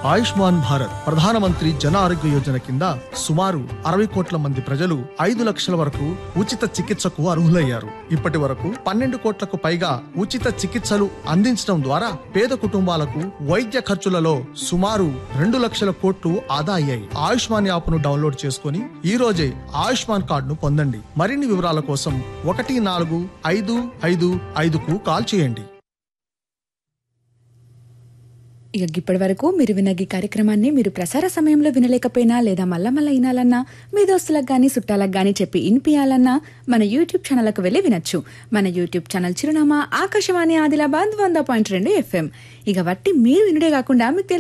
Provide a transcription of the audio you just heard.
ఆయుష్మాన్ భారత్ ప్రధానమంత్రి జన ఆరోగ్య యోజన కింద సుమారు అరవై కోట్ల మంది ప్రజలు ఐదు లక్షల వరకు ఉచిత చికిత్సకు అర్హులయ్యారు ఇప్పటి వరకు పన్నెండు కోట్లకు పైగా ఉచిత చికిత్సలు అందించడం ద్వారా పేద కుటుంబాలకు వైద్య ఖర్చులలో సుమారు రెండు లక్షల కోట్లు ఆదా అయ్యాయి ఆయుష్మాన్ యాప్ ను డౌన్లోడ్ చేసుకుని ఈ రోజే ఆయుష్మాన్ కార్డును పొందండి మరిన్ని వివరాల కోసం ఒకటి నాలుగు ఐదు ఐదు ఐదుకు కాల్ చేయండి ఇక ఇప్పటి వరకు మీరు విన్న ఈ కార్యక్రమాన్ని మీరు ప్రసార సమయంలో వినలేకపోయినా లేదా మళ్ళా మళ్ళా వినాలన్నా మీ దోస్తులకు గానీ చుట్టాలకు గానీ చెప్పి ఇనిపియాలన్నా మన యూట్యూబ్ ఛానల్కు వెళ్ళి వినొచ్చు మన యూట్యూబ్ ఛానల్ చిరునామా ఆకాశవాణి ఆదిలాబాద్ వంద పాయింట్ రెండు ఎఫ్ఎం ఇక వట్టి మీరు వినుడే కాకుండా మీకు